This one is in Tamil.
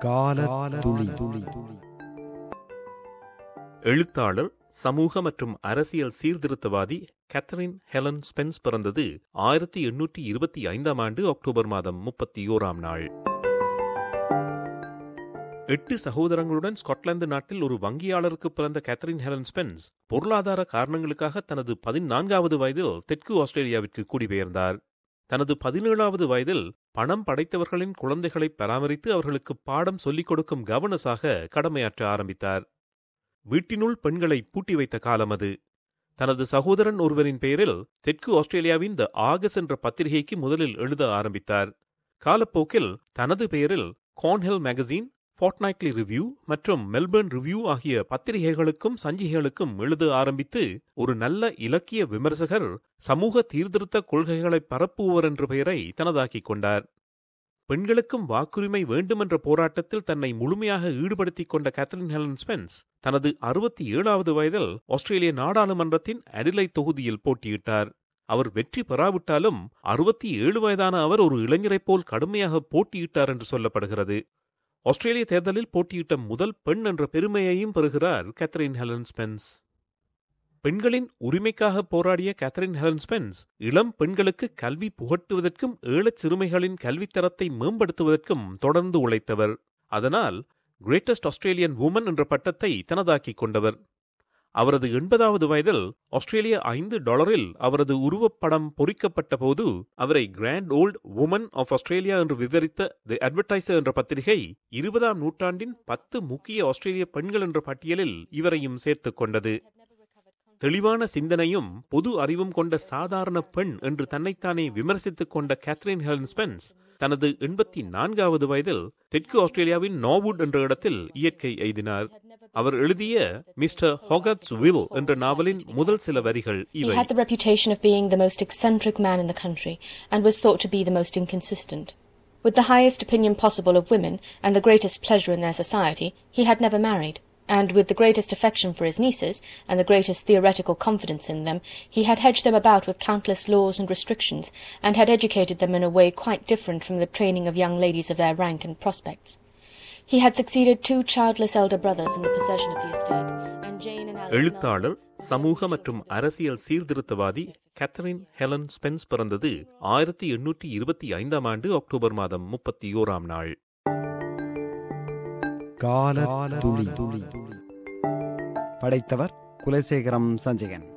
கால துளி துளி எழுத்தாளர் சமூக மற்றும் அரசியல் சீர்திருத்தவாதி கேத்தரின் ஹெலன் ஸ்பென்ஸ் பிறந்தது ஆயிரத்தி எண்ணூற்றி இருபத்தி ஐந்தாம் ஆண்டு அக்டோபர் மாதம் முப்பத்தி ஓராம் நாள் எட்டு சகோதரங்களுடன் ஸ்காட்லாந்து நாட்டில் ஒரு வங்கியாளருக்கு பிறந்த கேத்தரின் ஹெலன் ஸ்பென்ஸ் பொருளாதார காரணங்களுக்காக தனது பதினான்காவது வயதில் தெற்கு ஆஸ்திரேலியாவிற்கு குடிபெயர்ந்தார் தனது பதினேழாவது வயதில் பணம் படைத்தவர்களின் குழந்தைகளை பராமரித்து அவர்களுக்கு பாடம் சொல்லிக் கொடுக்கும் கவர்னஸாக கடமையாற்ற ஆரம்பித்தார் வீட்டினுள் பெண்களை பூட்டி வைத்த காலம் அது தனது சகோதரன் ஒருவரின் பெயரில் தெற்கு ஆஸ்திரேலியாவின் த ஆகஸ் என்ற பத்திரிகைக்கு முதலில் எழுத ஆரம்பித்தார் காலப்போக்கில் தனது பெயரில் கார்ன்ஹில் மேகசின் ஃபார்ட்நைட்லி ரிவ்யூ மற்றும் மெல்பர்ன் ரிவ்யூ ஆகிய பத்திரிகைகளுக்கும் சஞ்சிகைகளுக்கும் எழுத ஆரம்பித்து ஒரு நல்ல இலக்கிய விமர்சகர் சமூக தீர்திருத்த கொள்கைகளை பரப்புவோர் என்ற பெயரை தனதாக்கிக் கொண்டார் பெண்களுக்கும் வாக்குரிமை வேண்டுமென்ற போராட்டத்தில் தன்னை முழுமையாக ஈடுபடுத்திக் கொண்ட கேத்தரின் ஹெலன் ஸ்பென்ஸ் தனது அறுபத்தி ஏழாவது வயதில் ஆஸ்திரேலிய நாடாளுமன்றத்தின் அடிலை தொகுதியில் போட்டியிட்டார் அவர் வெற்றி பெறாவிட்டாலும் அறுபத்தி ஏழு வயதான அவர் ஒரு இளைஞரைப் போல் கடுமையாக போட்டியிட்டார் என்று சொல்லப்படுகிறது ஆஸ்திரேலிய தேர்தலில் போட்டியிட்ட முதல் பெண் என்ற பெருமையையும் பெறுகிறார் கேத்தரின் ஹெலன் ஸ்பென்ஸ் பெண்களின் உரிமைக்காக போராடிய கேத்தரின் ஹெலன் ஸ்பென்ஸ் இளம் பெண்களுக்கு கல்வி புகட்டுவதற்கும் ஏழச் சிறுமைகளின் கல்வித்தரத்தை மேம்படுத்துவதற்கும் தொடர்ந்து உழைத்தவர் அதனால் கிரேட்டஸ்ட் ஆஸ்திரேலியன் உமன் என்ற பட்டத்தை தனதாக்கிக் கொண்டவர் அவரது எண்பதாவது வயதில் ஆஸ்திரேலிய ஐந்து டாலரில் அவரது உருவப்படம் பொறிக்கப்பட்ட போது அவரை grand old woman of Australia என்று விவரித்த தி அட்வர்டைசர் என்ற பத்திரிகை இருபதாம் நூற்றாண்டின் பத்து முக்கிய ஆஸ்திரேலிய பெண்கள் என்ற பட்டியலில் இவரையும் சேர்த்துக் கொண்டது தெளிவான சிந்தனையும் பொது அறிவும் கொண்ட சாதாரண பெண் என்று தன்னைத்தானே விமர்சித்துக் கொண்ட கேத்ரின் ஹெலன் ஸ்பென்ஸ் தனது எண்பத்தி நான்காவது வயதில் தெற்கு ஆஸ்திரேலியாவின் நாவுட் என்ற இடத்தில் இயற்கை எய்தினார் அவர் எழுதிய மிஸ்டர் ஹாகட்ஸ் வில் என்ற நாவலின் முதல் சில வரிகள் He இவை had the reputation of being the most eccentric man in the country, and was thought to be the most inconsistent. With the highest opinion possible of women, and the greatest pleasure in their society, he had never married, and with the greatest affection for his nieces, and the greatest theoretical confidence in them, he had hedged them about with countless laws and restrictions, and had educated them in a way quite different from the training of young ladies of their rank and prospects. He had succeeded two childless elder brothers in the possession of the estate, and Jane and Alice எழுத்தாளர் சமூக மற்றும் அரசியல் சீர்திருத்தவாதி கேத்தரின் ஹெலன் ஸ்பென்ஸ் பிறந்தது ஆயிரத்தி எண்ணூற்றி இருபத்தி ஐந்தாம் ஆண்டு அக்டோபர் மாதம் முப்பத்தி ஓராம் நாள் கால துளி துளி படைத்தவர் குலசேகரம் சஞ்சயன்